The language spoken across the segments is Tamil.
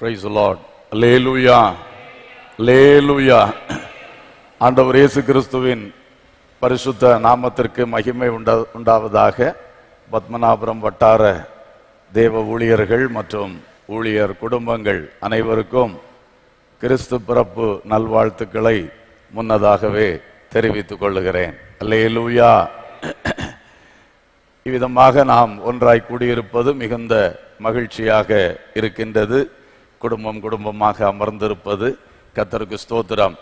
பிரைஸ் லார்ட் லேலுயா லேலுயா ஆண்டவர் இயேசு கிறிஸ்துவின் பரிசுத்த நாமத்திற்கு மகிமை உண்டா உண்டாவதாக பத்மநாபுரம் வட்டார தேவ ஊழியர்கள் மற்றும் ஊழியர் குடும்பங்கள் அனைவருக்கும் கிறிஸ்து பிறப்பு நல்வாழ்த்துக்களை முன்னதாகவே தெரிவித்துக் கொள்ளுகிறேன் அல்லேலூயா இவ்விதமாக நாம் ஒன்றாய் கூடியிருப்பது மிகுந்த மகிழ்ச்சியாக இருக்கின்றது குடும்பம் குடும்பமாக அமர்ந்திருப்பது கத்தருக்கு ஸ்தோத்திரம்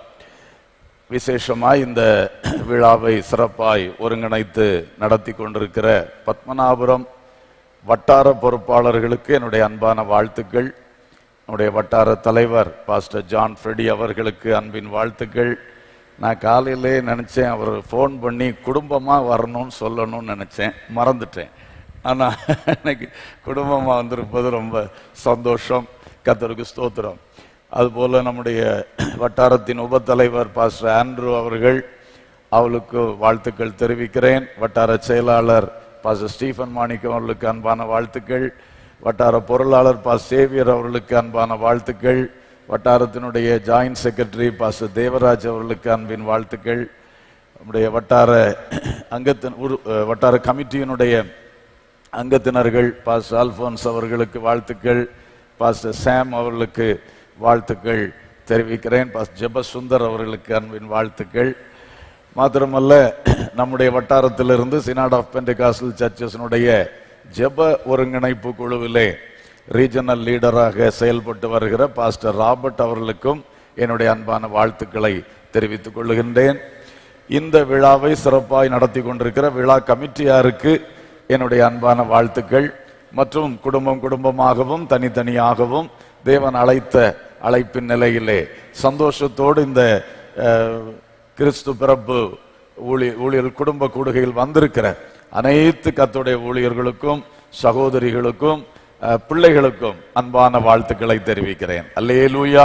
விசேஷமாய் இந்த விழாவை சிறப்பாய் ஒருங்கிணைத்து நடத்தி கொண்டிருக்கிற பத்மநாபுரம் வட்டார பொறுப்பாளர்களுக்கு என்னுடைய அன்பான வாழ்த்துக்கள் என்னுடைய வட்டார தலைவர் பாஸ்டர் ஜான் ஃப்ரெடி அவர்களுக்கு அன்பின் வாழ்த்துக்கள் நான் காலையிலே நினச்சேன் அவர் ஃபோன் பண்ணி குடும்பமாக வரணும்னு சொல்லணும்னு நினச்சேன் மறந்துட்டேன் ஆனால் எனக்கு குடும்பமாக வந்திருப்பது ரொம்ப சந்தோஷம் கத்தருக்கு ஸ்தோத்திரம் அதுபோல் நம்முடைய வட்டாரத்தின் உபத்தலைவர் பாஸ்டர் ஆண்ட்ரூ அவர்கள் அவளுக்கு வாழ்த்துக்கள் தெரிவிக்கிறேன் வட்டார செயலாளர் பாஸ்டர் ஸ்டீஃபன் மாணிக்கம் அவர்களுக்கு அன்பான வாழ்த்துக்கள் வட்டார பொருளாளர் பாஸ் சேவியர் அவர்களுக்கு அன்பான வாழ்த்துக்கள் வட்டாரத்தினுடைய ஜாயின்ட் செக்ரட்டரி பாஸ்டர் தேவராஜ் அவர்களுக்கு அன்பின் வாழ்த்துக்கள் நம்முடைய வட்டார அங்கத்தின் உரு அஹ், வட்டார கமிட்டியினுடைய அங்கத்தினர்கள் பாஸ்டர் அல்போன்ஸ் அவர்களுக்கு வாழ்த்துக்கள் பாஸ்டர் சாம் அவர்களுக்கு வாழ்த்துக்கள் தெரிவிக்கிறேன் பாஸ்டர் ஜெபசுந்தர் அவர்களுக்கு அன்பின் வாழ்த்துக்கள் மாத்திரமல்ல நம்முடைய வட்டாரத்திலிருந்து சினாட் ஆஃப் பென்டிகாசல் சர்ச்சஸினுடைய ஜெப ஒருங்கிணைப்பு குழுவிலே ரீஜனல் லீடராக செயல்பட்டு வருகிற பாஸ்டர் ராபர்ட் அவர்களுக்கும் என்னுடைய அன்பான வாழ்த்துக்களை தெரிவித்துக் கொள்கின்றேன் இந்த விழாவை சிறப்பாய் நடத்தி கொண்டிருக்கிற விழா கமிட்டியாருக்கு என்னுடைய அன்பான வாழ்த்துக்கள் மற்றும் குடும்பம் குடும்பமாகவும் தனித்தனியாகவும் தேவன் அழைத்த அழைப்பின் நிலையிலே சந்தோஷத்தோடு இந்த அஹ், கிறிஸ்து பிறப்பு ஊழிய ஊழியர் குடும்ப கூடுகையில் வந்திருக்கிற அனைத்து கத்துடைய ஊழியர்களுக்கும் சகோதரிகளுக்கும் அஹ், பிள்ளைகளுக்கும் அன்பான வாழ்த்துக்களை தெரிவிக்கிறேன் அல்லேலூயா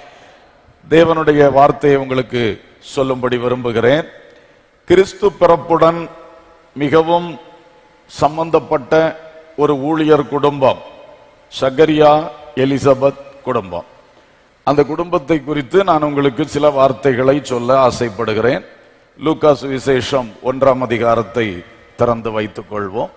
தேவனுடைய வார்த்தையை உங்களுக்கு சொல்லும்படி விரும்புகிறேன் கிறிஸ்து பிறப்புடன் மிகவும் சம்பந்தப்பட்ட ஒரு ஊழியர் குடும்பம் சகரியா எலிசபெத் குடும்பம் அந்த குடும்பத்தை குறித்து நான் உங்களுக்கு சில வார்த்தைகளை சொல்ல ஆசைப்படுகிறேன் லூகாஸ் விசேஷம் ஒன்றாம் அதிகாரத்தை திறந்து வைத்துக் கொள்வோம்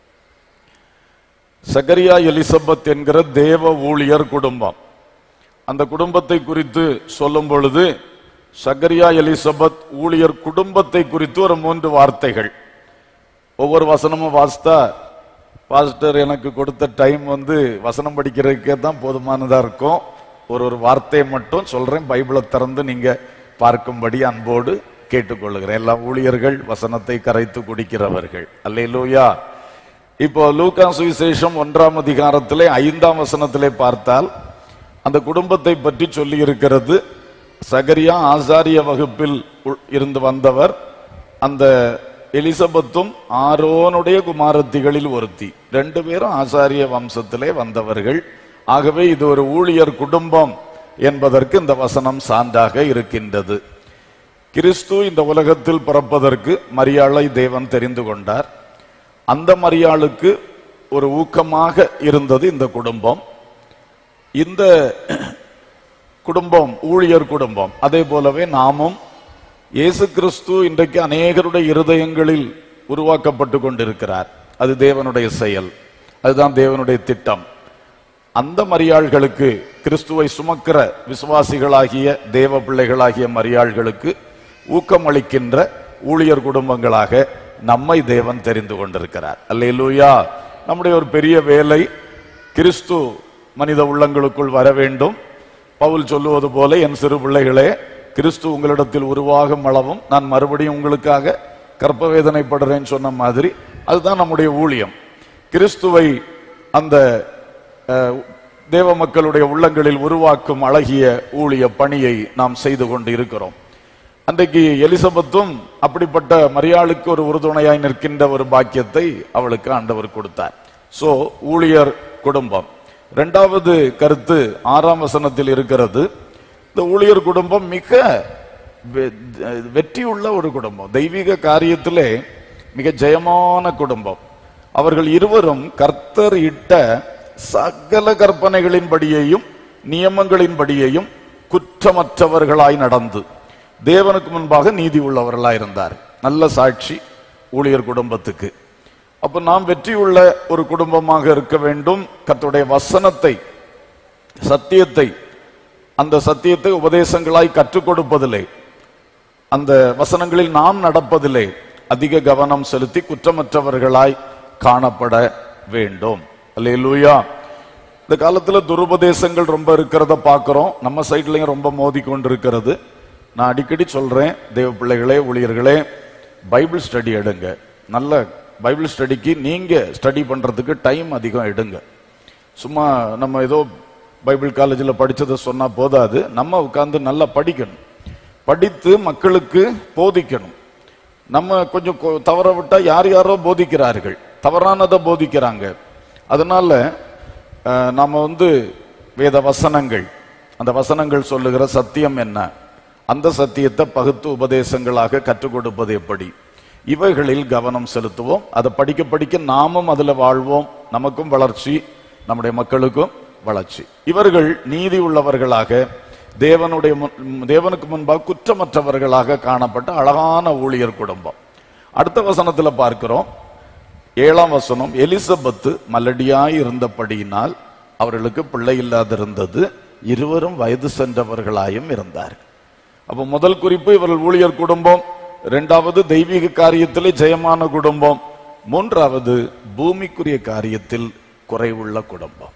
சகரியா எலிசபெத் என்கிற தேவ ஊழியர் குடும்பம் அந்த குடும்பத்தை குறித்து சொல்லும் பொழுது சகரியா எலிசபெத் ஊழியர் குடும்பத்தை குறித்து ஒரு மூன்று வார்த்தைகள் ஒவ்வொரு வசனமும் வாசித்தா பாஸ்டர் எனக்கு கொடுத்த டைம் வந்து வசனம் படிக்கிறதுக்கே தான் போதுமானதா இருக்கும் ஒரு ஒரு வார்த்தையை மட்டும் சொல்றேன் பைபிளை திறந்து நீங்க பார்க்கும்படி அன்போடு கேட்டுக்கொள்கிறேன் எல்லா ஊழியர்கள் வசனத்தை கரைத்து குடிக்கிறவர்கள் அல்லேலூயா இப்போ லூக்கா சுவிசேஷம் ஒன்றாம் அதிகாரத்திலே ஐந்தாம் வசனத்திலே பார்த்தால் அந்த குடும்பத்தை பற்றி சொல்லி இருக்கிறது சகரியா ஆசாரிய வகுப்பில் உ- இருந்து வந்தவர் அந்த எலிசபெத்தும் ஆரோனுடைய குமாரத்திகளில் ஒருத்தி ரெண்டு பேரும் ஆசாரிய வம்சத்திலே வந்தவர்கள் ஆகவே இது ஒரு ஊழியர் குடும்பம் என்பதற்கு இந்த வசனம் சான்றாக இருக்கின்றது கிறிஸ்து இந்த உலகத்தில் பிறப்பதற்கு மரியாளை தேவன் தெரிந்து கொண்டார் அந்த மரியாளுக்கு ஒரு ஊக்கமாக இருந்தது இந்த குடும்பம் இந்த குடும்பம் ஊழியர் குடும்பம் அதே போலவே நாமும் இயேசு கிறிஸ்து இன்றைக்கு அநேகருடைய இருதயங்களில் உருவாக்கப்பட்டு கொண்டிருக்கிறார் அது தேவனுடைய செயல் அதுதான் தேவனுடைய திட்டம் அந்த மரியாள்களுக்கு கிறிஸ்துவை சுமக்கிற விசுவாசிகளாகிய தேவ பிள்ளைகளாகிய மரியாள்களுக்கு ஊக்கமளிக்கின்ற ஊழியர் குடும்பங்களாக நம்மை தேவன் தெரிந்து கொண்டிருக்கிறார் அல்லேலூயா நம்முடைய ஒரு பெரிய வேலை கிறிஸ்து மனித உள்ளங்களுக்குள் வர வேண்டும் பவுல் சொல்லுவது போல என் சிறு பிள்ளைகளே கிறிஸ்து உங்களிடத்தில் உருவாகும் அளவும் நான் மறுபடியும் உங்களுக்காக கற்ப வேதனைப்படுறேன்னு சொன்ன மாதிரி அதுதான் நம்முடைய ஊழியம் கிறிஸ்துவை அந்த அஹ், தேவ மக்களுடைய உள்ளங்களில் உருவாக்கும் அழகிய ஊழிய பணியை நாம் செய்து கொண்டு இருக்கிறோம் அன்றைக்கு எலிசபெத்தும் அப்படிப்பட்ட மரியாளுக்கு ஒரு உறுதுணையாய் நிற்கின்ற ஒரு பாக்கியத்தை அவளுக்கு ஆண்டவர் கொடுத்தார் சோ ஊழியர் குடும்பம் இரண்டாவது கருத்து ஆறாம் வசனத்தில் இருக்கிறது இந்த ஊழியர் குடும்பம் மிக வெ- வெற்றியுள்ள ஒரு குடும்பம் தெய்வீக காரியத்திலே மிக ஜெயமான குடும்பம் அவர்கள் இருவரும் கர்த்தர் இட்ட சகல கற்பனைகளின்படியையும் நியமங்களின்படியையும் குற்றமற்றவர்களாய் நடந்து தேவனுக்கு முன்பாக நீதி உள்ளவர்களாய் இருந்தார் நல்ல சாட்சி ஊழியர் குடும்பத்துக்கு அப்ப நாம் வெற்றியுள்ள ஒரு குடும்பமாக இருக்க வேண்டும் கர்த்தருடைய வசனத்தை சத்தியத்தை அந்த சத்தியத்தை உபதேசங்களாய் கற்றுக் கொடுப்பதிலே அந்த வசனங்களில் நாம் நடப்பதிலே அதிக கவனம் செலுத்தி குற்றமற்றவர்களாய் காணப்பட வேண்டும் அல்லேலூயா இந்த காலத்துல துருபதேசங்கள் ரொம்ப இருக்கிறத பார்க்கிறோம் நம்ம சைட்லயும் ரொம்ப மோதி கொண்டிருக்கிறது நான் அடிக்கடி சொல்றேன் தேவ பிள்ளைகளே ஊழியர்களே பைபிள் ஸ்டடி எடுங்க நல்ல பைபிள் ஸ்டடிக்கு நீங்க ஸ்டடி பண்றதுக்கு டைம் அதிகம் எடுங்க சும்மா நம்ம ஏதோ பைபிள் காலேஜில் படிச்சதை சொன்னா போதாது நம்ம உட்கார்ந்து நல்லா படிக்கணும் படித்து மக்களுக்கு போதிக்கணும் நம்ம கொஞ்சம் கொ- தவற விட்டா யார் யாரோ போதிக்கிறார்கள் தவறானதை போதிக்கிறாங்க அதனால அஹ், நாம வந்து வேத வசனங்கள் அந்த வசனங்கள் சொல்லுகிற சத்தியம் என்ன அந்த சத்தியத்தை பகுத்து உபதேசங்களாக கற்றுக் கொடுப்பது எப்படி இவைகளில் கவனம் செலுத்துவோம் அதை படிக்க படிக்க நாமும் அதுல வாழ்வோம் நமக்கும் வளர்ச்சி நம்முடைய மக்களுக்கும் வளர்ச்சி இவர்கள் நீதி உள்ளவர்களாக தேவனுடைய முன்- தேவனுக்கு முன்பாக குற்றமற்றவர்களாக காணப்பட்ட அழகான ஊழியர் குடும்பம் அடுத்த வசனத்துல பார்க்கிறோம் ஏழாம் வசனம் எலிசபெத்து மலடியாய் இருந்தபடியினால் அவர்களுக்கு பிள்ளை இல்லாதிருந்தது இருவரும் வயது சென்றவர்களாயும் இருந்தார் அப்ப முதல் குறிப்பு இவர்கள் ஊழியர் குடும்பம் இரண்டாவது தெய்வீக காரியத்திலே ஜெயமான குடும்பம் மூன்றாவது பூமிக்குரிய காரியத்தில் குறைவுள்ள குடும்பம்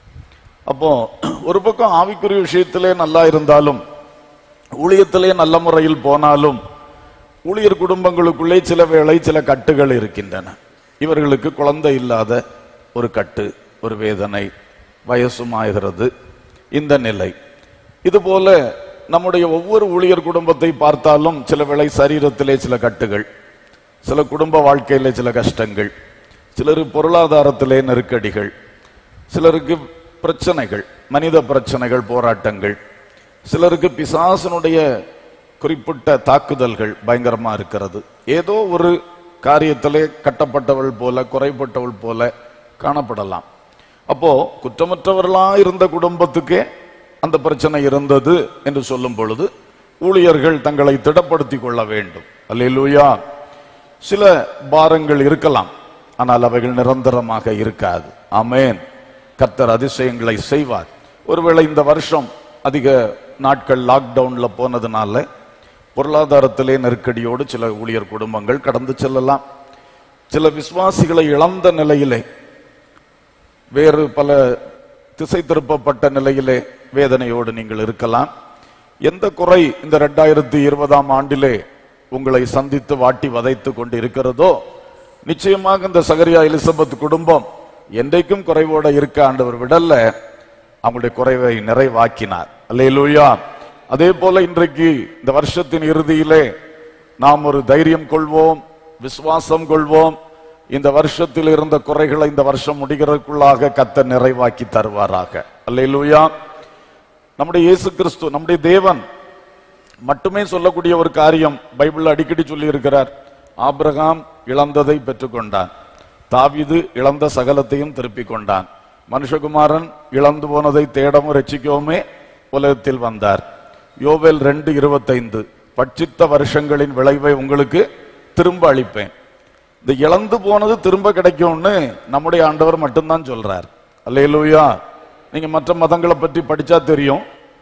அப்போ ஒரு பக்கம் ஆவிக்குரிய விஷயத்திலே நல்லா இருந்தாலும் ஊழியத்திலே நல்ல முறையில் போனாலும் ஊழியர் குடும்பங்களுக்குள்ளே சில வேளை சில கட்டுகள் இருக்கின்றன இவர்களுக்கு குழந்தை இல்லாத ஒரு கட்டு ஒரு வேதனை வயசும் ஆகிறது இந்த நிலை இதுபோல நம்முடைய ஒவ்வொரு ஊழியர் குடும்பத்தை பார்த்தாலும் சில வேளை சரீரத்திலே சில கட்டுகள் சில குடும்ப வாழ்க்கையிலே சில கஷ்டங்கள் சிலர் பொருளாதாரத்திலே நெருக்கடிகள் சிலருக்கு பிரச்சனைகள் மனித பிரச்சனைகள் போராட்டங்கள் சிலருக்கு பிசாசனுடைய குறிப்பிட்ட தாக்குதல்கள் பயங்கரமா இருக்கிறது ஏதோ ஒரு காரியத்திலே கட்டப்பட்டவள் போல குறைப்பட்டவள் போல காணப்படலாம் அப்போ குற்றமற்றவர்களா இருந்த குடும்பத்துக்கே அந்த பிரச்சனை இருந்தது என்று சொல்லும் பொழுது ஊழியர்கள் தங்களை திடப்படுத்திக் கொள்ள வேண்டும் அல்லேலூயா சில பாரங்கள் இருக்கலாம் ஆனால் அவைகள் நிரந்தரமாக இருக்காது ஆமென் கர்த்தர் அதிசயங்களை செய்வார் ஒருவேளை இந்த வருஷம் அதிக நாட்கள் லாக்டவுன்ல போனதுனால பொருளாதாரத்திலே நெருக்கடியோடு சில ஊழியர் குடும்பங்கள் கடந்து செல்லலாம் சில விசுவாசிகளை இழந்த நிலையிலே வேறு பல திசை திருப்பப்பட்ட நிலையிலே வேதனையோடு நீங்கள் இருக்கலாம் எந்த குறை இந்த ரெண்டாயிரத்தி இருபதாம் ஆண்டிலே உங்களை சந்தித்து வாட்டி வதைத்து கொண்டு இருக்கிறதோ நிச்சயமாக இந்த சகரியா எலிசபெத் குடும்பம் என்றைக்கும் குறைவோட இருக்க ஆண்டவர் விடல்ல அவங்களுடைய குறைவை நிறைவாக்கினார் அல்லேலூயா அதே போல இன்றைக்கு இந்த வருஷத்தின் இறுதியிலே நாம் ஒரு தைரியம் கொள்வோம் விசுவாசம் கொள்வோம் இந்த வருஷத்தில் இருந்த குறைகளை இந்த வருஷம் முடிகிறதுக்குள்ளாக கத்த நிறைவாக்கி தருவாராக அல்லேலூயா நம்முடைய இயேசு கிறிஸ்து நம்முடைய தேவன் மட்டுமே சொல்லக்கூடிய ஒரு காரியம் பைபிள்ல அடிக்கடி சொல்லி இருக்கிறார் ஆபிரகாம் இழந்ததை பெற்றுக்கொண்டான் தாவீது இழந்த சகலத்தையும் திருப்பிக் கொண்டான் மனுஷகுமாரன் இழந்து போனதை தேடவும் ரட்சிக்கவுமே உலகத்தில் வந்தார் யோவேல் ரெண்டு இருபத்தைந்து பட்சித்த வருஷங்களின் விளைவை உங்களுக்கு திரும்ப அளிப்பேன் இந்த இழந்து போனது திரும்ப கிடைக்கும்னு நம்முடைய ஆண்டவர் மட்டும்தான் சொல்றார் அல்லேலூயா நீங்க மற்ற மதங்களை பற்றி படிச்சா தெரியும்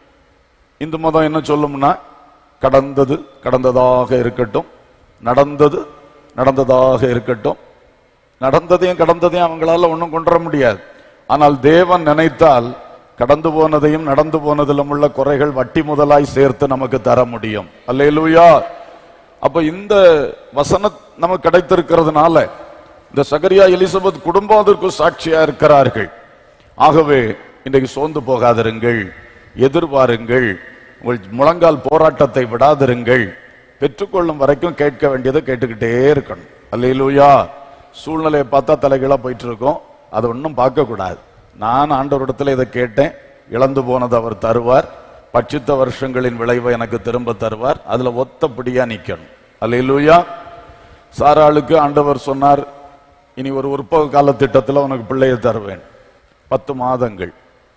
இந்து மதம் என்ன சொல்லும்னா கடந்தது கடந்ததாக இருக்கட்டும் நடந்தது நடந்ததாக இருக்கட்டும் நடந்ததையும் கடந்ததையும் அவங்களால ஒண்ணும் கொண்டு வர முடியாது ஆனால் தேவன் நினைத்தால் கடந்து போனதையும் நடந்து போனதிலும் உள்ள குறைகள் வட்டி முதலாய் சேர்த்து நமக்கு தர முடியும் அல்லேலூயா அப்ப இந்த வசன நமக்கு கிடைத்திருக்கிறதுனால இந்த சகரியா எலிசபெத் குடும்பம் அதற்கு சாட்சியா இருக்கிறார்கள் ஆகவே இன்றைக்கு சோர்ந்து போகாதிருங்கள் எதிர்பாருங்கள் உங்கள் முழங்கால் போராட்டத்தை விடாதிருங்கள் பெற்றுக்கொள்ளும் வரைக்கும் கேட்க வேண்டியதை கேட்டுக்கிட்டே இருக்கணும் அல்லேலூயா சூழ்நிலையை பார்த்தா தலைகீழா போயிட்டு இருக்கோம் அதை ஒன்றும் பார்க்க கூடாது நான் ஆண்டவரிடத்துல இதை கேட்டேன் இழந்து போனது அவர் தருவார் பட்சித்த வருஷங்களின் விளைவை எனக்கு திரும்ப தருவார் அதுல ஒத்தப்படியா நிக்கணும் அல்லேலூயா சாராளுக்கு ஆண்டவர் சொன்னார் இனி ஒரு உற்பக கால திட்டத்துல உனக்கு பிள்ளையை தருவேன் பத்து மாதங்கள்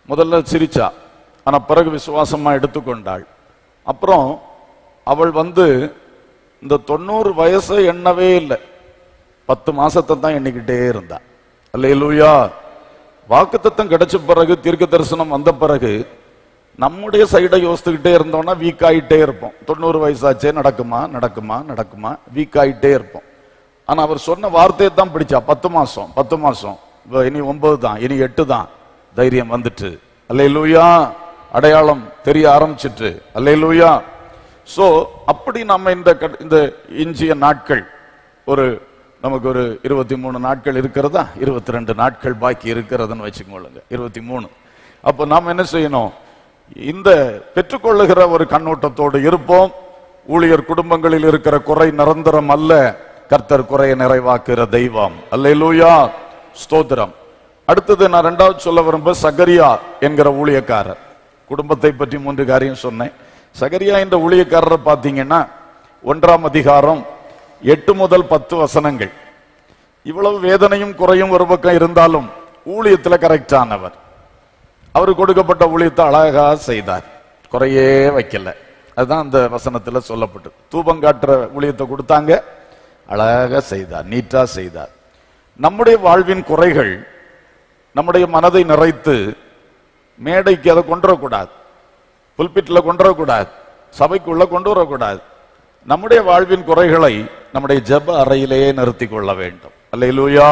முதல்ல சிரிச்சா ஆனா பிறகு விசுவாசமா எடுத்துக்கொண்டாள் அப்புறம் அவள் வந்து இந்த தொண்ணூறு வயசை எண்ணவே இல்லை பத்து மாசத்தை தான் எண்ணிக்கிட்டே இருந்தா அல்லேலூயா வாக்குத்தத்தம் கிடைச்ச பிறகு தீர்க்க தரிசனம் வந்த பிறகு நம்முடைய சைடை யோசித்துக்கிட்டே இருந்தோம்னா வீக் ஆயிட்டே இருப்போம் தொண்ணூறு வயசாச்சே நடக்குமா நடக்குமா நடக்குமா வீக் ஆயிட்டே இருப்போம் ஆனா அவர் சொன்ன வார்த்தையை தான் பிடிச்சா பத்து மாசம் பத்து மாசம் இதோ இனி ஒன்பது தான் இனி எட்டு தான் தைரியம் வந்துட்டு அல்லேலூயா அடையாளம் தெரிய ஆரம்பிச்சிட்டு அல்லேலூயா சோ அப்படி நம்ம இந்த கட்- இந்த இஞ்சிய நாட்கள் ஒரு நமக்கு ஒரு இருபத்தி மூணு நாட்கள் இருக்கிறதா இருபத்தி ரெண்டு நாட்கள் பாக்கி இருக்கிறதுன்னு வச்சுக்கோங்க இருபத்தி மூணு அப்போ நாம் என்ன செய்யணும் இந்த பெற்றுக்கொள்ளுகிற ஒரு கண்ணோட்டத்தோடு இருப்போம் ஊழியர் குடும்பங்களில் இருக்கிற குறை நிரந்தரம் அல்ல கர்த்தர் குறையை நிறைவாக்குகிற தெய்வம் அல்லேலூயா ஸ்தோத்திரம் அடுத்தது நான் ரெண்டாவது சொல்ல விரும்ப சகரியா என்கிற ஊழியக்காரர் குடும்பத்தை பற்றி மூன்று காரியம் சொன்னேன் சகரியா என்ற ஊழியக்காரரை பார்த்தீங்கன்னா ஒன்றாம் அதிகாரம் எட்டு முதல் பத்து வசனங்கள் இவ்வளவு வேதனையும் குறையும் ஒரு பக்கம் இருந்தாலும் ஊழியத்துல கரெக்டானவர் அவர் கொடுக்கப்பட்ட ஊழியத்தை அழகா செய்தார் குறையே வைக்கல அதுதான் அந்த வசனத்துல சொல்லப்பட்டது தூபம் காட்டுற ஊழியத்தை கொடுத்தாங்க அழகா செய்தார் நீட்டா செய்தார் நம்முடைய வாழ்வின் குறைகள் நம்முடைய மனதை நிறைத்து மேடைக்கு அதை கொண்டு வரக்கூடாது புல்பிட்ல கொண்டு வரக்கூடாது சபைக்குள்ள கொண்டு வரக்கூடாது நம்முடைய வாழ்வின் குறைகளை நம்முடைய ஜெப அறையிலேயே நிறுத்தி கொள்ள வேண்டும் அல்லேலூயா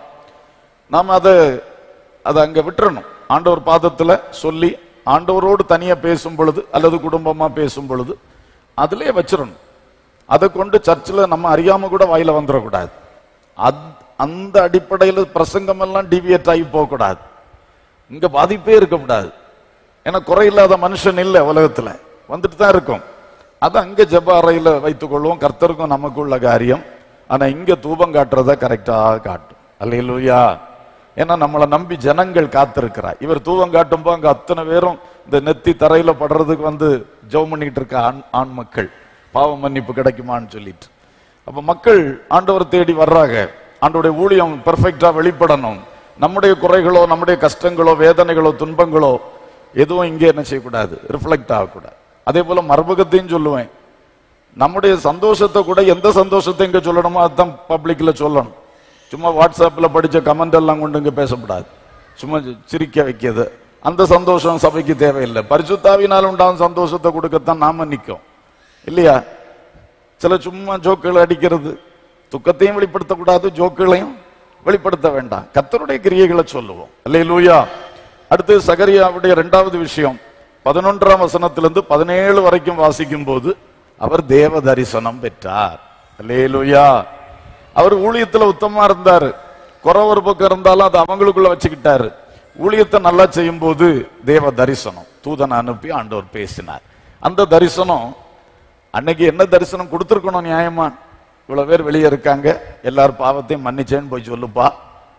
நாம் அதை அதை அங்க விட்டுறணும் ஆண்டவர் பாதத்துல சொல்லி ஆண்டவரோடு தனியா பேசும் பொழுது அல்லது குடும்பமா பேசும் பொழுது அதிலே வச்சிடணும் அதை கொண்டு சர்ச்சில் நம்ம அறியாம கூட வாயில வந்துடக்கூடாது அத்- அந்த அடிப்படையில் பிரசங்கம் எல்லாம் டிவியேட் ஆகி போகக்கூடாது இங்க பாதிப்பே இருக்கக்கூடாது ஏன்னா குறையில்லாத மனுஷன் இல்லை உலகத்துல வந்துட்டு தான் இருக்கும் அதை அங்க ஜெப அறையில வைத்துக் கொள்வோம் கர்த்தருக்கும் நமக்குள்ள காரியம் ஆனா இங்க தூபம் காட்டுறத கரெக்டா காட்டும் அல்லையிலூயா ஏன்னா நம்மளை நம்பி ஜனங்கள் காத்திருக்கிறா இவர் தூபம் காட்டும்போ அங்க அத்தனை பேரும் இந்த நெத்தி தரையில படுறதுக்கு வந்து ஜெபம் பண்ணிட்டு இருக்க ஆண் ஆண் மக்கள் பாவ மன்னிப்பு கிடைக்குமான்னு சொல்லிட்டு அப்ப மக்கள் ஆண்டவர் தேடி வர்றாங்க ஆண்டவருடைய ஊழியம் பெர்ஃபெக்டா வெளிப்படணும் நம்முடைய குறைகளோ நம்முடைய கஷ்டங்களோ வேதனைகளோ துன்பங்களோ எதுவும் இங்கே என்ன செய்யக்கூடாது ரிஃப்ளெக்ட் ஆகக்கூடாது அதே போல மறுபக்கத்தையும் சொல்லுவேன் நம்முடைய சந்தோஷத்தை கூட எந்த சந்தோஷத்தை இங்க சொல்லணுமோ அதுதான் பப்ளிக்ல சொல்லணும் சும்மா வாட்ஸ்அப்ல படிச்ச கமெண்ட் எல்லாம் கொண்டு இங்க பேசக்கூடாது சும்மா சி- சிரிக்க வைக்கிறது அந்த சந்தோஷம் சபைக்கு தேவையில்லை பரிசுத்தாவினால் உண்டான சந்தோஷத்தை கொடுக்கத்தான் நாம நிற்கும் இல்லையா சில சும்மா ஜோக்குகள் அடிக்கிறது துக்கத்தையும் வெளிப்படுத்தக்கூடாது ஜோக்குகளையும் வெளிப்படுத்த வேண்டாம் கர்த்தருடைய கிரியைகளை சொல்லுவோம் அல்லேலூயா அடுத்து சகரியாவுடைய இரண்டாவது விஷயம் பதினொன்றாம் வசனத்திலிருந்து பதினேழு வரைக்கும் வாசிக்கும் போது அவர் தேவ தரிசனம் பெற்றார் அல்லேலூயா அவர் ஊழியத்துல உத்தமமா இருந்தாரு குறை ஒரு பக்கம் இருந்தாலும் அது அவங்களுக்குள்ள வச்சுக்கிட்டாரு ஊழியத்தை நல்லா செய்யும் போது தேவ தரிசனம் தூதனை அனுப்பி ஆண்டவர் பேசினார் அந்த தரிசனம் அன்னைக்கு என்ன தரிசனம் கொடுத்துருக்கணும் நியாயமா இவ்வளவு பேர் வெளியே இருக்காங்க எல்லார் பாவத்தையும் மன்னிச்சேன்னு போய் சொல்லுப்பா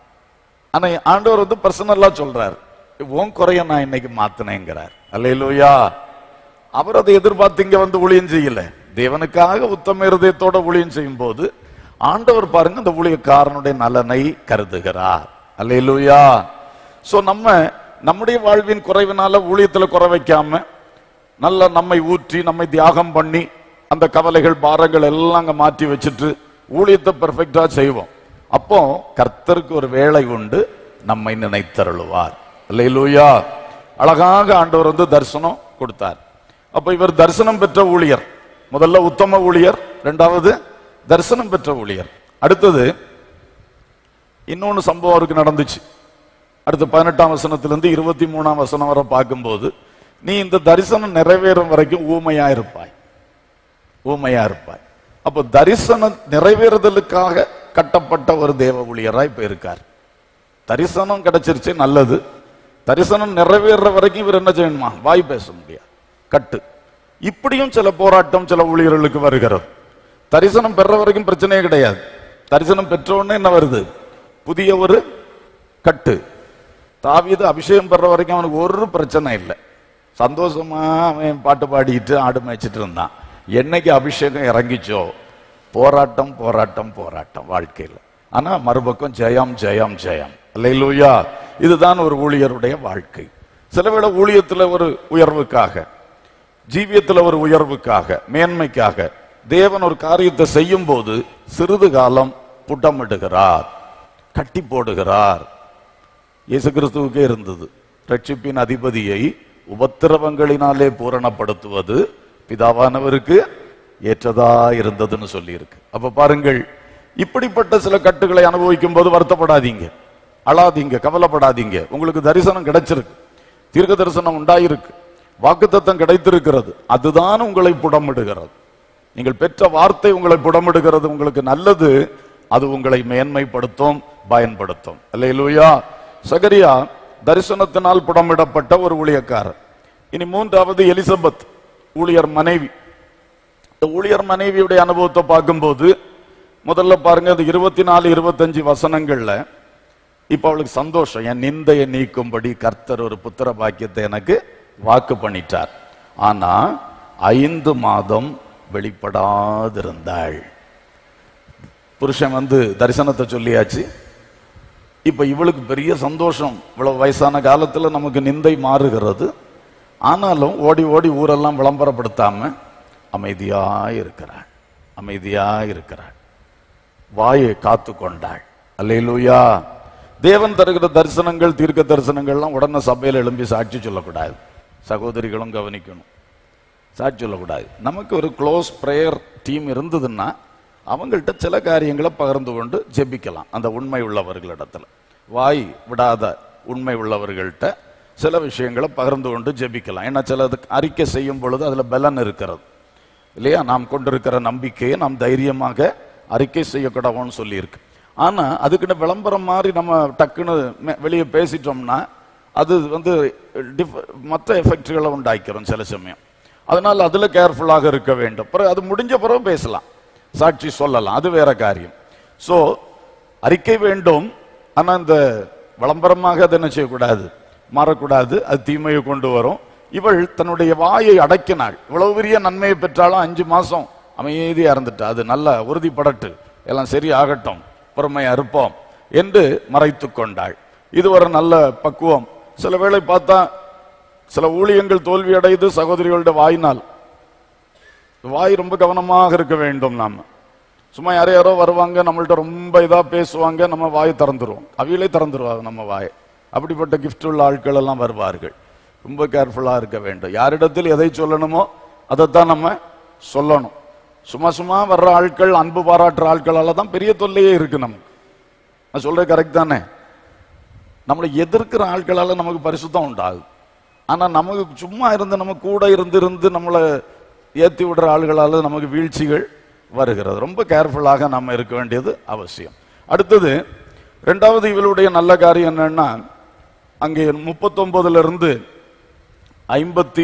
ஆனா ஆண்டவர் வந்து பர்சனலா சொல்றார் உன் குறைய நான் இன்னைக்கு மாத்தினேங்கிறார் அல்லேலூயா அவர் அதை எதிர்பார்த்து இங்க வந்து ஊழியம் செய்யல தேவனுக்காக உத்தம இருதயத்தோட ஊழியம் செய்யும் போது ஆண்டவர் பாருங்க அந்த ஊழியக்காரனுடைய நலனை கருதுகிறார் அல்லேலூயா சோ நம்ம நம்முடைய வாழ்வின் குறைவினால ஊழியத்துல குறை வைக்காம நல்லா நம்மை ஊற்றி நம்மை தியாகம் பண்ணி அந்த கவலைகள் பாரங்கள் எல்லாம் அங்க மாற்றி வச்சுட்டு ஊழியத்தை பெர்ஃபெக்டா செய்வோம் அப்போ கர்த்தருக்கு ஒரு வேலை உண்டு நம்மை நினைத்தருளுவார் அல்லேலூயா அழகாக ஆண்டவர் வந்து தரிசனம் கொடுத்தார் அப்ப இவர் தரிசனம் பெற்ற ஊழியர் முதல்ல உத்தம ஊழியர் இரண்டாவது தரிசனம் பெற்ற ஊழியர் அடுத்தது இன்னொன்னு சம்பவம் அவருக்கு நடந்துச்சு அடுத்து பதினெட்டாம் வசனத்திலிருந்து இருபத்தி மூணாம் வசனம் வரை பார்க்கும்போது நீ இந்த தரிசனம் நிறைவேறும் வரைக்கும் ஊமையா இருப்பாய் ஊமையா இருப்பாய் அப்போ தரிசனம் நிறைவேறுதலுக்காக கட்டப்பட்ட ஒரு தேவ ஊழியராய் இப்ப இருக்கார் தரிசனம் கிடைச்சிருச்சு நல்லது தரிசனம் நிறைவேற வரைக்கும் இவர் என்ன செய்யணுமா வாய் பேச முடியாது கட்டு இப்படியும் சில போராட்டம் சில ஊழியர்களுக்கு வருகிறது தரிசனம் பெற வரைக்கும் பிரச்சனையே கிடையாது தரிசனம் பெற்ற உடனே என்ன வருது புதிய ஒரு கட்டு தாவீது அபிஷேகம் பெற வரைக்கும் அவனுக்கு ஒரு பிரச்சனை இல்லை சந்தோஷமா அவன் பாட்டு பாடிட்டு ஆடு மேய்ச்சிட்டு இருந்தான் என்னைக்கு அபிஷேகம் இறங்கிச்சோ போராட்டம் போராட்டம் போராட்டம் வாழ்க்கையில் ஆனா மறுபக்கம் ஜெயம் ஜெயம் ஜெயம் அல்லேலூயா இதுதான் ஒரு ஊழியருடைய வாழ்க்கை சில வேளை ஊழியத்துல ஒரு உயர்வுக்காக ஜீவியத்துல ஒரு உயர்வுக்காக மேன்மைக்காக தேவன் ஒரு காரியத்தை செய்யும் போது சிறிது காலம் புட்டமிடுகிறார் கட்டி போடுகிறார் இயேசு கிறிஸ்துவுக்கே இருந்தது ரட்சிப்பின் அதிபதியை உபத்திரவங்களினாலே பூரணப்படுத்துவது பிதாவானவருக்கு ஏற்றதா இருந்ததுன்னு சொல்லியிருக்கு அப்ப பாருங்கள் இப்படிப்பட்ட சில கட்டுகளை அனுபவிக்கும் போது வருத்தப்படாதீங்க அழாதீங்க கவலைப்படாதீங்க உங்களுக்கு தரிசனம் கிடைச்சிருக்கு தீர்க்க தரிசனம் உண்டாயிருக்கு வாக்குத்தத்தம் கிடைத்திருக்கிறது அதுதான் உங்களை புடமிடுகிறது நீங்கள் பெற்ற வார்த்தை உங்களை புடமிடுகிறது உங்களுக்கு நல்லது அது உங்களை மேன்மைப்படுத்தும் பயன்படுத்தும் அல்லேலூயா சகரியா தரிசனத்தினால் புடமிடப்பட்ட ஒரு ஊழியக்காரர் இனி மூன்றாவது எலிசபெத் ஊழியர் மனைவி இந்த ஊழியர் மனைவியுடைய அனுபவத்தை பார்க்கும்போது முதல்ல பாருங்க அது இருபத்தி நாலு இருபத்தஞ்சு வசனங்கள்ல இப்ப அவளுக்கு சந்தோஷம் என் நிந்தையை நீக்கும்படி கர்த்தர் ஒரு புத்திர பாக்கியத்தை எனக்கு வாக்கு பண்ணிட்டார் ஆனா ஐந்து மாதம் வெளிப்படாதிருந்தாள் புருஷன் வந்து தரிசனத்தை சொல்லியாச்சு இப்ப இவளுக்கு பெரிய சந்தோஷம் இவ்வளவு வயசான காலத்துல நமக்கு நிந்தை மாறுகிறது ஆனாலும் ஓடி ஓடி ஊரெல்லாம் விளம்பரப்படுத்தாம அமைதியா இருக்கிறாள் அமைதியா இருக்கிறாள் வாயை காத்து கொண்டாள் அல்லேலூயா தேவன் தருகிற தரிசனங்கள் தீர்க்க தரிசனங்கள்லாம் உடனே சபையில் எழும்பி சாட்சி சொல்லக்கூடாது சகோதரிகளும் கவனிக்கணும் சாட்சி சொல்லக்கூடாது நமக்கு ஒரு க்ளோஸ் ப்ரேயர் டீம் இருந்ததுன்னா அவங்கள்ட்ட சில காரியங்களை பகிர்ந்து கொண்டு ஜெபிக்கலாம் அந்த உண்மை உள்ளவர்களிடத்துல வாய் விடாத உண்மை உள்ளவர்கள்ட்ட சில விஷயங்களை பகிர்ந்து கொண்டு ஜெபிக்கலாம் ஏன்னா சிலது அறிக்கை செய்யும் பொழுது அதுல பலன் இருக்கிறது இல்லையா நாம் கொண்டிருக்கிற நம்பிக்கையை நாம் தைரியமாக அறிக்கை செய்யக்கூடாதுன்னு சொல்லியிருக்கு ஆனா அதுக்குன்னு விளம்பரம் மாதிரி நம்ம டக்குன்னு மெ- வெளியே பேசிட்டோம்னா அது வந்து டிஃப- மற்ற எஃபெக்ட்களை உண்டாக்கிறோம் சில சமயம் அதனால அதுல கேர்ஃபுல்லாக இருக்க வேண்டும் பிறகு அது முடிஞ்ச பிறகு பேசலாம் சாட்சி சொல்லலாம் அது வேற காரியம் சோ அறிக்கை வேண்டும் ஆனா இந்த விளம்பரமாக அதை என்ன செய்யக்கூடாது மாறக்கூடாது அது தீமையை கொண்டு வரும் இவள் தன்னுடைய வாயை அடக்கினாள் இவ்வளவு பெரிய நன்மையை பெற்றாலும் அஞ்சு மாசம் அமைதியா இருந்துட்டா அது நல்ல உறுதிப்படட்டு எல்லாம் சரி ஆகட்டும் பொறுமையா இருப்போம் என்று மறைத்து கொண்டாள் இது ஒரு நல்ல பக்குவம் சில வேளை பார்த்தா சில ஊழியங்கள் தோல்வி அடையுது சகோதரிகளோட வாயினால் வாய் ரொம்ப கவனமாக இருக்க வேண்டும் நாம சும்மா யாரோ யாரோ வருவாங்க நம்மள்ட்ட ரொம்ப இதா பேசுவாங்க நம்ம வாயை திறந்துருவோம் அவையிலே திறந்துருவாங்க நம்ம வாயை அப்படிப்பட்ட gift உள்ள ஆட்கள் எல்லாம் வருவார்கள் ரொம்ப கேர்ஃபுல்லா இருக்க வேண்டும் யாரிடத்தில் எதை சொல்லணுமோ அதைத்தான் நம்ம சொல்லணும் சும்மா சும்மா வர்ற ஆட்கள் அன்பு பாராட்டுற ஆட்களால தான் பெரிய தொல்லையே இருக்கு நமக்கு நான் சொல்றது கரெக்ட் தானே நம்மளை எதிர்க்கிற ஆட்களால நமக்கு பரிசுத்தம் உண்டாகுது ஆனா நமக்கு சும்மா இருந்து நம்ம கூட இருந்து இருந்து நம்மளை ஏத்தி விடுற ஆளுகளால நமக்கு வீழ்ச்சிகள் வருகிறது ரொம்ப கேர்ஃபுல்லாக நம்ம இருக்க வேண்டியது அவசியம் அடுத்தது ரெண்டாவது இவளுடைய நல்ல காரியம் என்னன்னா அங்கே முப்பத்தொன்பதுல இருந்து ஐம்பத்தி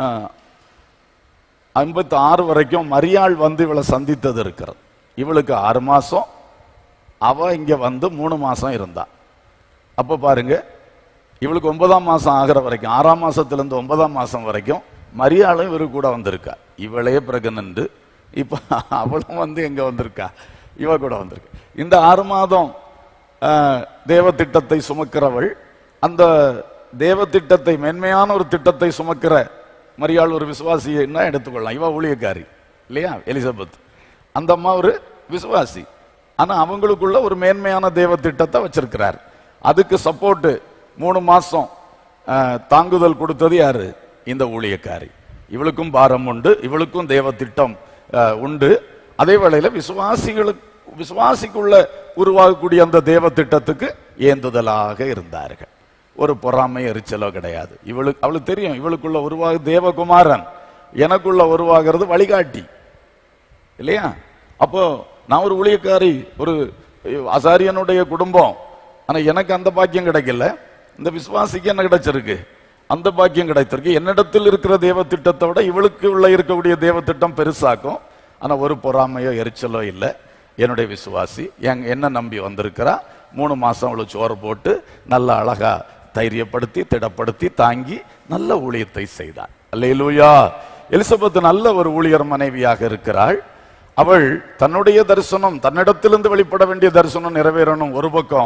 ஐம்பத்தி ஆறு வரைக்கும் மரியாள் வந்து இவளை சந்தித்தது இருக்கிறது இவளுக்கு ஆறு மாசம் அவ இங்க வந்து மூணு மாசம் இருந்தா அப்ப பாருங்க இவளுக்கு ஒன்பதாம் மாசம் ஆகிற வரைக்கும் ஆறாம் மாசத்துல இருந்து ஒன்பதாம் மாசம் வரைக்கும் மரியாளும் இவரு கூட வந்திருக்கா இவளே பிறகு நின்று இப்ப அவளும் வந்து எங்க வந்திருக்கா இவ கூட வந்திருக்கா இந்த ஆறு மாதம் ஆஹ், தேவ திட்டத்தை சுமக்கிறவள் அந்த தேவ திட்டத்தை மென்மையான ஒரு திட்டத்தை சுமக்கிற மரியாள் ஒரு விசுவாசின்னா எடுத்துக்கொள்ளலாம் இவ ஊழியக்காரி இல்லையா எலிசபெத் அந்த அம்மா ஒரு விசுவாசி ஆனா அவங்களுக்குள்ள ஒரு மேன்மையான தேவ திட்டத்தை வச்சிருக்கிறார் அதுக்கு சப்போர்ட் மூணு மாசம் ஆஹ், தாங்குதல் கொடுத்தது யாரு இந்த ஊழியக்காரி இவளுக்கும் பாரம் உண்டு இவளுக்கும் தேவ திட்டம் ஆஹ், உண்டு அதே வேளையில விசுவாசிகளுக்கு விசுவாசிக்குள்ள உருவாகக்கூடிய அந்த தேவ திட்டத்துக்கு ஏந்துதலாக இருந்தார்கள் ஒரு பொறாமை எரிச்சலோ கிடையாது இவளுக்கு அவளுக்கு தெரியும் இவளுக்குள்ள உருவாக தேவகுமாரன் எனக்குள்ள உருவாகிறது வழிகாட்டி இல்லையா அப்போ நான் ஒரு ஊழியக்காரி ஒரு அசாரியனுடைய குடும்பம் ஆனா எனக்கு அந்த பாக்கியம் கிடைக்கல இந்த விசுவாசிக்கு என்ன கிடைச்சிருக்கு அந்த பாக்கியம் கிடைத்திருக்கு என்னிடத்தில் இருக்கிற தேவ திட்டத்தை விட இவளுக்கு உள்ள இருக்கக்கூடிய தேவ திட்டம் பெருசாக்கும் ஆனா ஒரு பொறாமையோ எரிச்சலோ இல்லை என்னுடைய விசுவாசி என் என்ன நம்பி வந்திருக்கிறா மூணு மாசம் அவளை சோறு போட்டு நல்ல அழகா தைரியப்படுத்தி திடப்படுத்தி தாங்கி நல்ல ஊழியத்தை செய்தாள் அல்லேலூயா எலிசபெத் நல்ல ஒரு ஊழியர் மனைவியாக இருக்கிறாள் அவள் தன்னுடைய தரிசனம் தன்னிடத்திலிருந்து வெளிப்பட வேண்டிய தரிசனம் நிறைவேறணும் ஒரு பக்கம்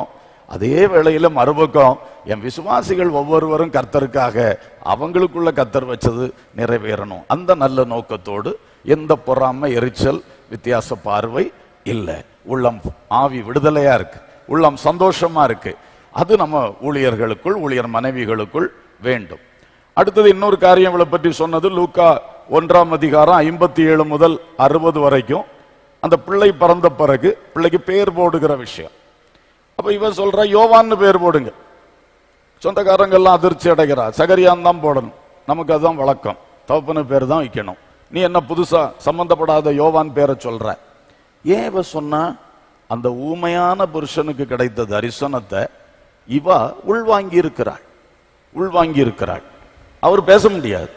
அதே வேளையில மறுபக்கம் என் விசுவாசிகள் ஒவ்வொருவரும் கர்த்தருக்காக அவங்களுக்குள்ள கர்த்தர் வச்சது நிறைவேறணும் அந்த நல்ல நோக்கத்தோடு எந்த பொறாமை எரிச்சல் வித்தியாச பார்வை இல்லை உள்ளம் ஆவி விடுதலையா இருக்கு உள்ளம் சந்தோஷமா இருக்கு அது நம்ம ஊழியர்களுக்குள் ஊழியர் மனைவிகளுக்குள் வேண்டும் அடுத்தது இன்னொரு காரியம் இவளை பற்றி சொன்னது லூக்கா ஒன்றாம் அதிகாரம் ஐம்பத்தி ஏழு முதல் அறுபது வரைக்கும் அந்த பிள்ளை பிறந்த பிறகு பிள்ளைக்கு பேர் போடுகிற விஷயம் அப்ப இவ சொல்றா யோவான்னு பேர் போடுங்க சொந்தக்காரங்க எல்லாம் அதிர்ச்சி அடைகிறா சகரியான் தான் போடணும் நமக்கு அதுதான் வழக்கம் தகப்பனு பேர் தான் வைக்கணும் நீ என்ன புதுசா சம்பந்தப்படாத யோவான் பேரை சொல்ற ஏன் இவ சொன்னா அந்த ஊமையான புருஷனுக்கு கிடைத்த தரிசனத்தை இவ உள்வாங்கி இருக்கிறாள் உள்வாங்கி இருக்கிறாள் அவர் பேச முடியாது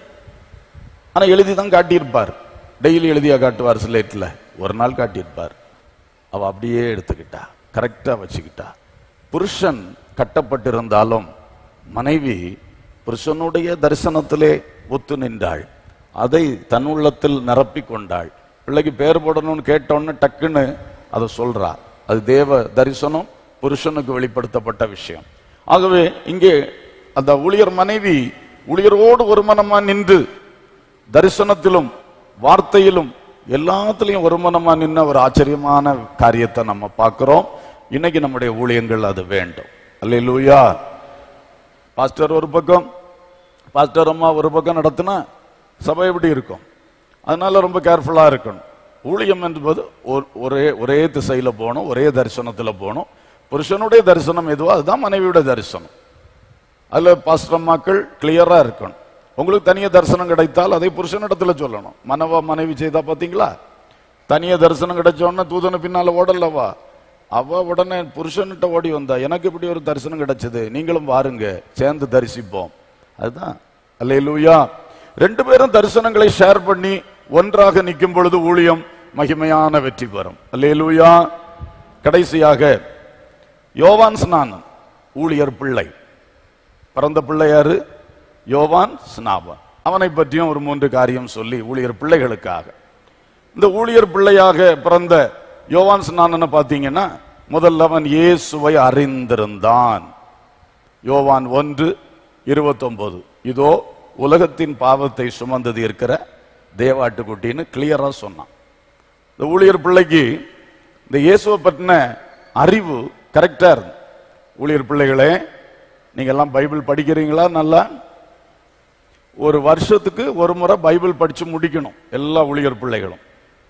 ஆனா எழுதி தான் காட்டியிருப்பார் டெய்லி எழுதியா காட்டுவார் ஸ்லேட்ல ஒரு நாள் காட்டியிருப்பார் அவ அப்படியே எடுத்துக்கிட்டா கரெக்டா வச்சுக்கிட்டா புருஷன் கட்டப்பட்டிருந்தாலும் மனைவி புருஷனுடைய தரிசனத்திலே ஒத்து நின்றாள் அதை தன் உள்ளத்தில் நிரப்பி கொண்டாள் பிள்ளைக்கு பேர் போடணும்னு கேட்டோன்னு டக்குன்னு அதை சொல்றா அது தேவ தரிசனம் புருஷனுக்கு வெளிப்படுத்தப்பட்ட விஷயம் ஆகவே இங்கே அந்த ஊழியர் மனைவி ஊழியரோடு ஒரு மனமா நின்று தரிசனத்திலும் வார்த்தையிலும் எல்லாத்துலயும் ஒரு மனமா நின்ன ஒரு ஆச்சரியமான காரியத்தை நம்ம பார்க்கிறோம் இன்னைக்கு நம்முடைய ஊழியங்கள் அது வேண்டும் அல்லேலூயா பாஸ்டர் ஒரு பக்கம் பாஸ்டர் அம்மா ஒரு பக்கம் நடத்தினா சபை எப்படி இருக்கும் அதனால ரொம்ப கேர்ஃபுல்லா இருக்கணும் ஊழியம் என்பது ஒரு- ஒரே ஒரே திசையில போகணும் ஒரே தரிசனத்துல போகணும் புருஷனுடைய தரிசனம் எதுவோ அதுதான் மனைவியுடைய தரிசனம் அதுல பாஸ்டர் அம்மாக்கள் கிளியரா இருக்கணும் உங்களுக்கு தனிய தரிசனம் கிடைத்தால் அதை புருஷனிடத்துல சொல்லணும் மனவா மனைவி செய்தா பாத்தீங்களா தனிய தரிசனம் கிடைச்ச உடனே தூதனு பின்னால ஓடலவா அவ உடனே புருஷன்கிட்ட ஓடி வந்தா எனக்கு இப்படி ஒரு தரிசனம் கிடைச்சது நீங்களும் வாருங்க சேர்ந்து தரிசிப்போம் அதுதான் அல்லேலூயா ரெண்டு பேரும் தரிசனங்களை ஷேர் பண்ணி ஒன்றாக நிற்கும் பொழுது ஊழியம் மகிமையான வெற்றி பெறும் அல்லேலூயா கடைசியாக யோவான் ஸ்நானம் ஊழியர் பிள்ளை பிறந்த பிள்ளை யாரு யோவான் ஸ்நாபன் அவனை பற்றியும் ஒரு மூன்று காரியம் சொல்லி ஊழியர் பிள்ளைகளுக்காக இந்த ஊழியர் பிள்ளையாக பிறந்த யோவான் ஸ்நானனை பார்த்தீங்கன்னா முதல்ல அவன் இயேசுவை அறிந்திருந்தான் யோவான் ஒன்று இருபத்தொன்பது இதோ உலகத்தின் பாவத்தை சுமந்தது இருக்கிற தேவாட்டுக்குட்டின்னு கிளியரா சொன்னான் இந்த ஊழியர் பிள்ளைக்கு இந்த இயேசுவை பற்றின அறிவு கரெக்டா இருந்து ஊழியர் பிள்ளைகளே நீங்க எல்லாம் பைபிள் படிக்கிறீங்களா நல்லா ஒரு வருஷத்துக்கு ஒரு முறை பைபிள் படிச்சு முடிக்கணும் எல்லா ஊழியர் பிள்ளைகளும்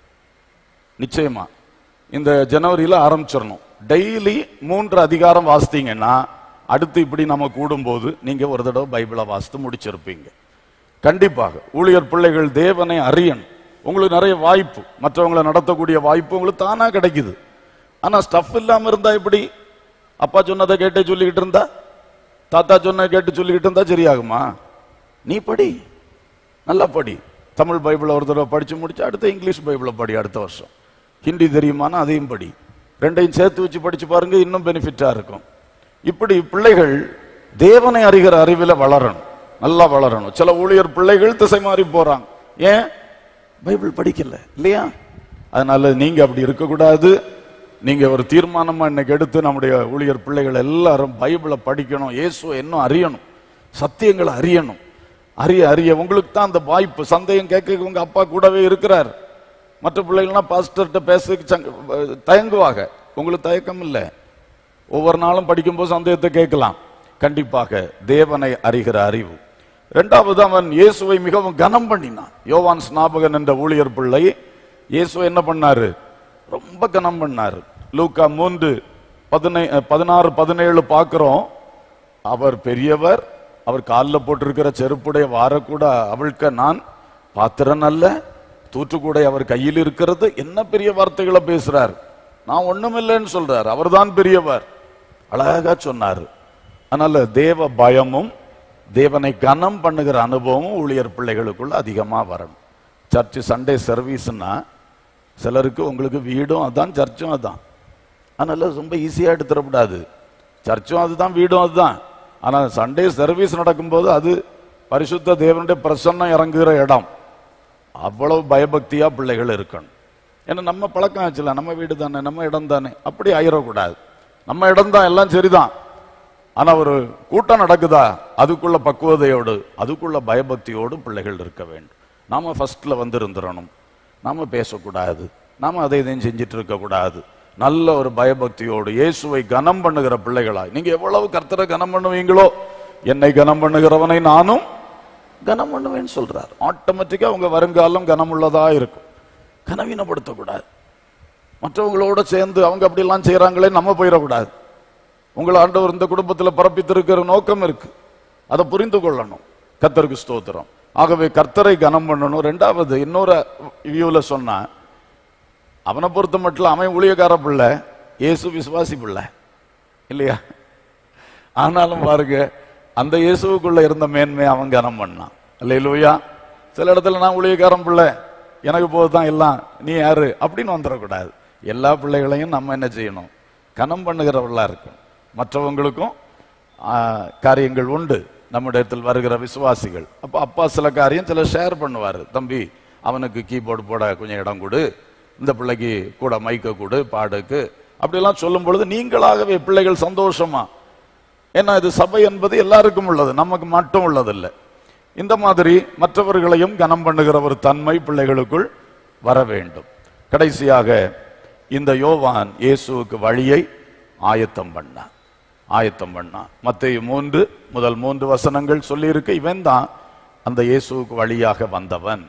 நிச்சயமா இந்த ஜனவரியில ஆரம்பிச்சிடணும் டெய்லி மூன்று அதிகாரம் வாசித்தீங்கன்னா அடுத்து இப்படி நம்ம கூடும்போது நீங்க ஒரு தடவை பைபிளை வாசித்து முடிச்சிருப்பீங்க கண்டிப்பாக ஊழியர் பிள்ளைகள் தேவனை அறியணும் உங்களுக்கு நிறைய வாய்ப்பு மற்றவங்களை நடத்தக்கூடிய வாய்ப்பு உங்களுக்கு தானா கிடைக்குது ஆனா ஸ்டஃப் இல்லாம இருந்தா எப்படி அப்பா சொன்னதை கேட்டே சொல்லிக்கிட்டு இருந்தா தாத்தா சொன்ன கேட்டு சொல்லிக்கிட்டு இருந்தா சரியாகுமா நீ படி நல்லா படி தமிழ் பைபிளை ஒரு தடவை படிச்சு முடிச்சு அடுத்து இங்கிலீஷ் பைபிளை படி அடுத்த வருஷம் ஹிந்தி தெரியுமானா அதையும் படி ரெண்டையும் சேர்த்து வச்சு படிச்சு பாருங்க இன்னும் பெனிஃபிட்டா இருக்கும் இப்படி பிள்ளைகள் தேவனை அறிகிற அறிவில் வளரணும் நல்லா வளரணும் சில ஊழியர் பிள்ளைகள் திசை மாறி போறாங்க ஏன் பைபிள் படிக்கல இல்லையா அதனால நீங்க அப்படி இருக்கக்கூடாது நீங்க ஒரு தீர்மானமா இன்னைக்கு எடுத்து நம்முடைய ஊழியர் பிள்ளைகள் எல்லாரும் பைபிளை படிக்கணும் இயேசுவை இன்னும் அறியணும் சத்தியங்களை அறியணும் அறிய அறிய உங்களுக்கு தான் அந்த வாய்ப்பு சந்தேகம் கேட்க உங்க அப்பா கூடவே இருக்கிறார் மற்ற பிள்ளைகள்லாம் பாஸ்டர்கிட்ட பேச தயங்குவாங்க உங்களுக்கு தயக்கம் இல்லை ஒவ்வொரு நாளும் படிக்கும்போது சந்தேகத்தை கேட்கலாம் கண்டிப்பாக தேவனை அறிகிற அறிவு இரண்டாவது அவன் இயேசுவை மிகவும் கனம் பண்ணினான் யோவான் ஸ்நாபகன் என்ற ஊழியர் பிள்ளை இயேசுவை என்ன பண்ணாரு ரொம்ப கனம் பண்ணாரு லூக்கா மூன்று பதினை பதினாறு பதினேழு பார்க்கிறோம் அவர் பெரியவர் அவர் காலில் போட்டிருக்கிற செருப்புடைய வாரக்கூட அவள்க நான் பாத்திரன் அல்ல தூற்றுக்கூடை அவர் கையில் இருக்கிறது என்ன பெரிய வார்த்தைகளை பேசுறார் நான் ஒண்ணுமில்லைன்னு சொல்றார் அவர்தான் பெரியவர் அழகா சொன்னாரு அதனால தேவ பயமும் தேவனை கனம் பண்ணுகிற அனுபவமும் ஊழியர் பிள்ளைகளுக்குள்ள அதிகமா வரணும் சர்ச் சண்டே சர்வீஸ்னா சிலருக்கு உங்களுக்கு வீடும் அதான் சர்ச்சும் அதான் அதனால ரொம்ப ஈஸியா எடுத்துடக்கூடாது சர்ச்சும் அதுதான் வீடும் அதுதான் ஆனா சண்டே சர்வீஸ் நடக்கும்போது அது பரிசுத்த தேவனுடைய பிரசன்னம் இறங்குகிற இடம் அவ்வளவு பயபக்தியா பிள்ளைகள் இருக்கணும் ஏன்னா நம்ம பழக்கம் ஆச்சுல நம்ம வீடு தானே நம்ம இடம் தானே அப்படி ஆயிடக்கூடாது நம்ம இடம் தான் எல்லாம் சரிதான் ஆனா ஒரு கூட்டம் நடக்குதா அதுக்குள்ள பக்குவதையோடு அதுக்குள்ள பயபக்தியோடு பிள்ளைகள் இருக்க வேண்டும் நாம ஃபர்ஸ்ட்ல வந்து இருந்துடணும் நாம பேசக்கூடாது நாம அதை இதையும் செஞ்சுட்டு இருக்க கூடாது நல்ல ஒரு பயபக்தியோடு இயேசுவை கனம் பண்ணுகிற பிள்ளைகளாய் நீங்க எவ்வளவு கர்த்தரை கனம் பண்ணுவீங்களோ என்னை கனம் பண்ணுகிறவனை நானும் கனம் பண்ணுவேன்னு சொல்றார் ஆட்டோமேட்டிக்கா உங்க வருங்காலம் கனமுள்ளதா இருக்கும் கனவீனப்படுத்தக்கூடாது மற்றவங்களோட சேர்ந்து அவங்க அப்படிலாம் செய்றாங்களே நம்ம போயிடக்கூடாது உங்களை ஆண்டவர் இந்த குடும்பத்தில் பரப்பித்திருக்கிற நோக்கம் இருக்கு அதை புரிந்து கொள்ளணும் கர்த்தருக்கு ஸ்தோத்திரம் ஆகவே கர்த்தரை கனம் பண்ணணும் ரெண்டாவது இன்னொரு வியூல சொன்னா அவனை பொறுத்த மட்டும் அவன் ஊழியக்கார பிள்ளை இயேசு விசுவாசி பிள்ளை இல்லையா ஆனாலும் பாருங்க அந்த இயேசுவுக்குள்ள இருந்த மேன்மை அவன் கனம் பண்ணான் அல்லையிலூயா சில இடத்துல நான் ஊழியக்காரன் பிள்ளை எனக்கு போதுதான் எல்லாம் நீ யாரு அப்படின்னு வந்துடக்கூடாது எல்லா பிள்ளைகளையும் நம்ம என்ன செய்யணும் கனம் பண்ணுகிறவர்களா இருக்கும் மற்றவங்களுக்கும் ஆ, காரியங்கள் உண்டு நம்மிடத்தில் வருகிற விசுவாசிகள் அப்போ அப்பா சில காரியம் சில ஷேர் பண்ணுவார் தம்பி அவனுக்கு கீபோர்டு போட கொஞ்சம் இடம் கொடு இந்த பிள்ளைக்கு கூட மைக்க கொடு பாடுக்கு அப்படிலாம் சொல்லும் பொழுது நீங்களாகவே பிள்ளைகள் சந்தோஷமா ஏன்னா இது சபை என்பது எல்லாருக்கும் உள்ளது நமக்கு மட்டும் உள்ளதில்லை இந்த மாதிரி மற்றவர்களையும் கனம் பண்ணுகிற ஒரு தன்மை பிள்ளைகளுக்குள் வர வேண்டும் கடைசியாக இந்த யோவான் இயேசுவுக்கு வழியை ஆயத்தம் பண்ணான் ஆயத்தம் பண்ணான் மத்தேயு மூன்று முதல் மூன்று வசனங்கள் சொல்லியிருக்கு இவன் தான் அந்த இயேசுவுக்கு வழியாக வந்தவன்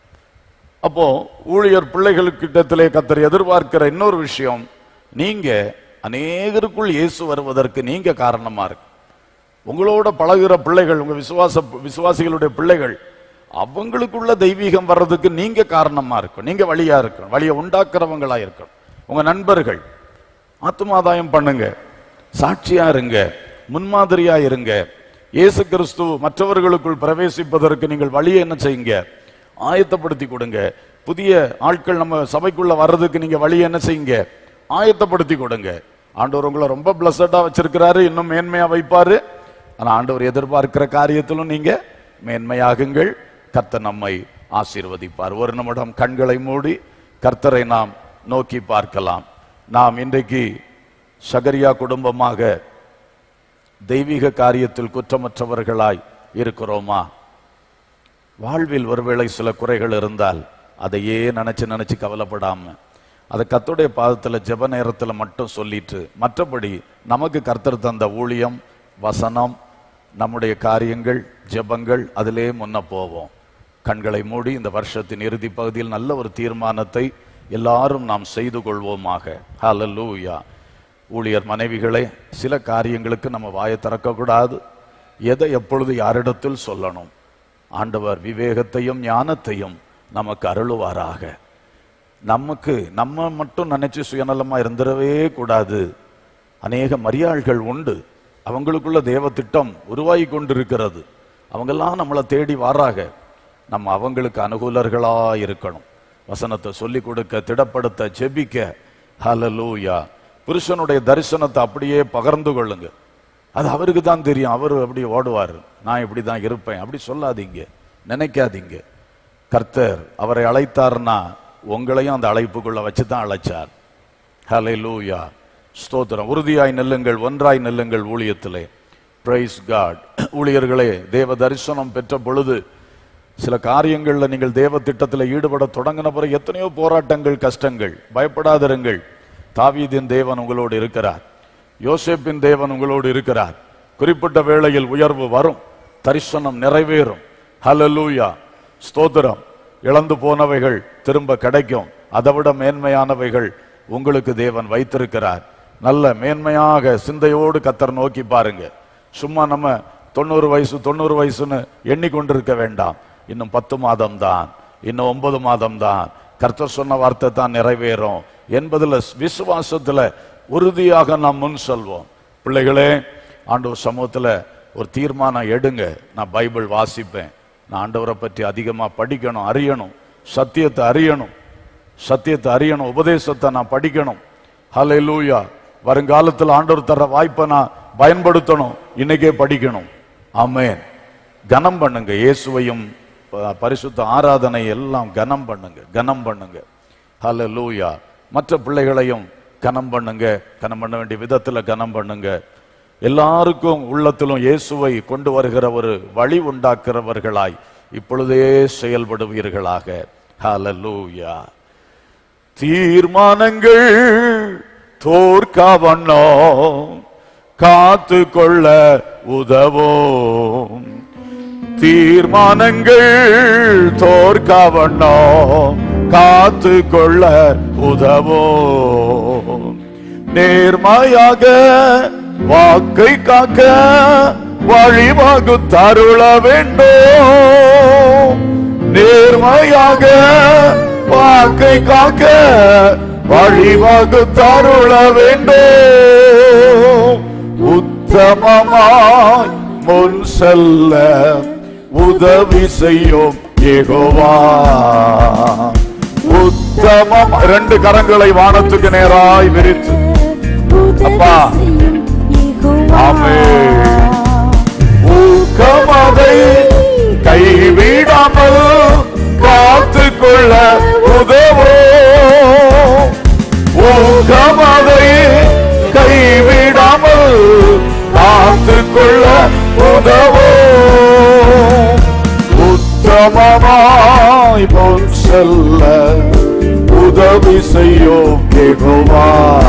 அப்போ ஊழியர் பிள்ளைகளுக்கிட்டத்திலே கத்தர் எதிர்பார்க்கிற இன்னொரு விஷயம் நீங்க அநேகருக்குள் இயேசு வருவதற்கு நீங்க காரணமா இருக்கு உங்களோட பழகுற பிள்ளைகள் உங்க விசுவாச விசுவாசிகளுடைய பிள்ளைகள் அவங்களுக்குள்ள தெய்வீகம் வர்றதுக்கு நீங்க காரணமா இருக்கும் நீங்க வழியா இருக்கணும் வழியை உண்டாக்குறவங்களா இருக்கணும் உங்க நண்பர்கள் ஆத்மாதாயம் பண்ணுங்க சாட்சியா இருங்க முன்மாதிரியா இருங்க இயேசு கிறிஸ்து மற்றவர்களுக்குள் பிரவேசிப்பதற்கு நீங்கள் வழியை என்ன செய்யுங்க ஆயத்தப்படுத்தி கொடுங்க புதிய ஆட்கள் நம்ம சபைக்குள்ள வர்றதுக்கு நீங்க வழியை என்ன செய்யுங்க ஆயத்தப்படுத்தி கொடுங்க ஆண்டவர் உங்களை ரொம்ப பிளஸடா வச்சிருக்கிறாரு இன்னும் மேன்மையா வைப்பாரு ஆனா ஆண்டவர் எதிர்பார்க்கிற காரியத்திலும் நீங்க மேன்மையாகுங்கள் கர்த்தர் நம்மை ஆசீர்வதிப்பார் ஒரு நிமிடம் கண்களை மூடி கர்த்தரை நாம் நோக்கி பார்க்கலாம் நாம் இன்றைக்கு சகரியா குடும்பமாக தெய்வீக காரியத்தில் குற்றமற்றவர்களாய் இருக்கிறோமா வாழ்வில் ஒருவேளை சில குறைகள் இருந்தால் அதையே நினைச்சு நினைச்சு கவலைப்படாம அதை கர்த்தருடைய பாதத்துல ஜெப நேரத்துல மட்டும் சொல்லிட்டு மற்றபடி நமக்கு கர்த்தர் தந்த ஊழியம் வசனம் நம்முடைய காரியங்கள் ஜெபங்கள் அதிலே முன்ன போவோம் கண்களை மூடி இந்த வருஷத்தின் இறுதி பகுதியில் நல்ல ஒரு தீர்மானத்தை எல்லாரும் நாம் செய்து கொள்வோமாக ஹalleluya ஊழியர் மனைவிகளே சில காரியங்களுக்கு நம்ம வாயை திறக்கக்கூடாது எதை எப்பொழுது யாரிடத்தில் சொல்லணும் ஆண்டவர் விவேகத்தையும் ஞானத்தையும் நமக்கு அருளுவாராக நமக்கு நம்ம மட்டும் நினைச்சு சுயநலமா இருந்துடவே கூடாது அநேக மரியாள்கள் உண்டு அவங்களுக்குள்ள தேவ திட்டம் உருவாகி கொண்டிருக்கிறது அவங்கெல்லாம் நம்மளை தேடி வாராக நம்ம அவங்களுக்கு அனுகூலர்களா இருக்கணும் வசனத்தை சொல்லி கொடுக்க திடப்படுத்த ஜெபிக்க ஹalleluya புருஷனுடைய தரிசனத்தை அப்படியே பகிர்ந்து கொள்ளுங்க அது அவருக்கு தான் தெரியும் அவர் அப்படி ஓடுவார் நான் இப்படி தான் இருப்பேன் அப்படி சொல்லாதீங்க நினைக்காதீங்க கர்த்தர் அவரை அழைத்தார்னா உங்களையும் அந்த அழைப்புக்குள்ள வச்சு தான் அழைச்சார் ஹலே லூயா ஸ்தோத்திரம் உறுதியாய் நெல்லுங்கள் ஒன்றாய் நெல்லுங்கள் ஊழியத்திலே பிரைஸ் காட் ஊழியர்களே தேவ தரிசனம் பெற்ற பொழுது சில காரியங்கள்ல நீங்கள் தேவ திட்டத்தில் ஈடுபட தொடங்கின பிறகு எத்தனையோ போராட்டங்கள் கஷ்டங்கள் பயப்படாதிருங்கள் தாவீதின் தேவன் உங்களோடு இருக்கிறார் யோசேப்பின் தேவன் உங்களோடு இருக்கிறார் குறிப்பிட்ட வேளையில் உயர்வு வரும் தரிசனம் நிறைவேறும் ஹalleluya ஸ்தோத்திரம் இழந்து போனவைகள் திரும்ப கிடைக்கும் அதைவிட மேன்மையானவைகள் உங்களுக்கு தேவன் வைத்திருக்கிறார் நல்ல மேன்மையாக சிந்தையோடு கத்தர் நோக்கி பாருங்க சும்மா நம்ம தொண்ணூறு வயசு தொண்ணூறு வயசுன்னு எண்ணிக்கொண்டிருக்க வேண்டாம் இன்னும் பத்து மாதம் தான் இன்னும் ஒன்பது மாதம் தான் கர்த்தர் சொன்ன வார்த்தை தான் நிறைவேறும் என்பதுல விசுவாசத்துல உறுதியாக நாம் முன் செல்வோம் பிள்ளைகளே ஆண்டவர் சமூகத்துல ஒரு தீர்மானம் எடுங்க நான் பைபிள் வாசிப்பேன் நான் ஆண்டவரை பற்றி அதிகமா படிக்கணும் அறியணும் சத்தியத்தை அறியணும் சத்தியத்தை அறியணும் உபதேசத்தை நான் படிக்கணும் ஹalleluya வருங்காலத்தில் ஆண்டவர் தர வாய்ப்பை நான் பயன்படுத்தணும் இன்னைக்கே படிக்கணும் ஆமென் கனம் பண்ணுங்க இயேசுவையும் ப- பரிசுத்த ஆராதனை எல்லாம் கனம் பண்ணுங்க கனம் பண்ணுங்க ஹalleluya மற்ற பிள்ளைகளையும் கனம் பண்ணுங்க கனம் பண்ண வேண்டிய விதத்துல கனம் பண்ணுங்க எல்லாருக்கும் உள்ளத்திலும் இயேசுவை கொண்டு வருகிற ஒரு வழி உண்டாக்குறவர்களாய் இப்பொழுதே செயல்படுவீர்களாக ஹalleluya தீர்மானங்கள் தோற்கவண்ணோ காத்து கொள்ள உதவும் தீர்மானங்கள் தோற்கவண்ணோ காத்து கொள்ள உதவும் நேர்மையாக வாக்கை காக்க வழிவாகு தருள வேண்டும் நேர்மையாக வாக்கை காக்க வழிவாகு தருள வேண்டும் உத்தமமாய் முன் செல்ல உதவி செய்யும் ஏகோவா உத்தமம் ரெண்டு கரங்களை வானத்துக்கு நேராய் விரித்து அப்பா. ஆமென். ஊக்கமதை கைவிடாமல் காத்து கொள்ள உதவும் ஊக்கமதை கைவிடாமல் காத்து கொள்ள உதவும் உத்தமமாய் பொன் செல்ல உதவி செய்யும் யெகோவா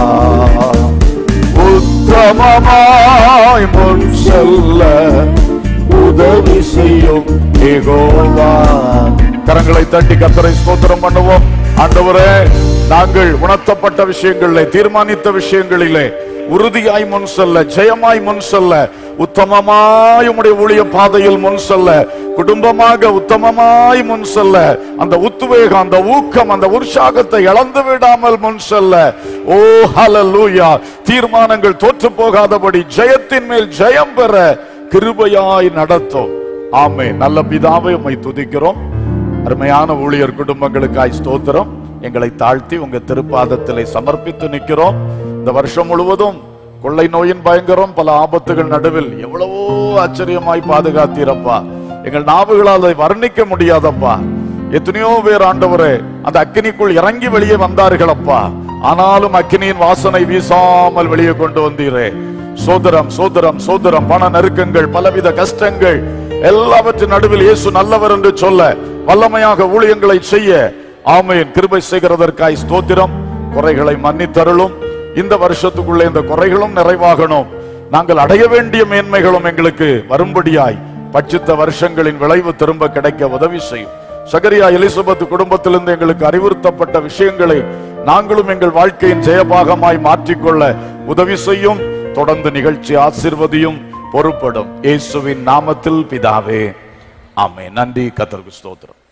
உத்தமமாய் முன் செல்ல உதவி செய்யும் யெகோவா கரங்களை தட்டி கத்தரை ஸ்தோத்திரம் பண்ணுவோம் ஆண்டவரே நாங்கள் உணர்த்தப்பட்ட விஷயங்களிலே தீர்மானித்த விஷயங்களிலே உறுதியாய் முன் செல்ல ஜெயமாய் முன் செல்ல உத்தமமாய் உம்முடைய ஊழிய பாதையில் முன் செல்ல குடும்பமாக உத்தமமாய் முன் செல்ல அந்த உத்வேகம் அந்த ஊக்கம் அந்த உற்சாகத்தை இழந்து விடாமல் முன் செல்ல ஓ ஹalleluya தீர்மானங்கள் தோற்று போகாதபடி ஜெயத்தின் மேல் ஜெயம் பெற கிருபையாய் நடத்தும் ஆமே நல்ல பிதாவை உம்மை துதிக்கிறோம் அருமையான ஊழியர் குடும்பங்களுக்காய் ஸ்தோத்திரம் எங்களை தாழ்த்தி உங்க திருப்பாதத்திலே சமர்ப்பித்து நிற்கிறோம் இந்த வருஷம் முழுவதும் கொள்ளை நோயின் பயங்கரம் பல ஆபத்துகள் நடுவில் எவ்வளவோ ஆச்சரியமாய் பாதுகாத்தீரப்பா எங்கள் நாவுகளால் அதை வர்ணிக்க முடியாதப்பா எத்தனையோ பேர் ஆண்டவரே அந்த அக்கினிக்குள் இறங்கி வெளியே வந்தார்களப்பா ஆனாலும் அக்கினியின் வாசனை வீசாமல் வெளியே கொண்டு வந்தீரே சோதரம் சோதரம் சோதரம் பண நெருக்கங்கள் பலவித கஷ்டங்கள் எல்லாவற்றின் நடுவில் இயேசு நல்லவர் என்று சொல்ல வல்லமையாக ஊழியங்களை செய்ய ஆமையின் கிருபை செய்கிறதற்காய் ஸ்தோத்திரம் குறைகளை மன்னித்தருளும் இந்த வருஷத்துக்குள்ளே இந்த குறைகளும் நிறைவாகணும் நாங்கள் அடைய வேண்டிய மேன்மைகளும் எங்களுக்கு வரும்படியாய் பட்சித்த வருஷங்களின் விளைவு திரும்ப கிடைக்க உதவி செய்யும் சகரியா எலிசபெத் குடும்பத்திலிருந்து எங்களுக்கு அறிவுறுத்தப்பட்ட விஷயங்களை நாங்களும் எங்கள் வாழ்க்கையின் ஜெயபாகமாய் மாற்றிக்கொள்ள உதவி செய்யும் தொடர்ந்து நிகழ்ச்சி ஆசிர்வதியும் பொறுப்படும் இயேசுவின் நாமத்தில் பிதாவே ஆமே நன்றி கத்தருக்கு ஸ்தோத்திரம்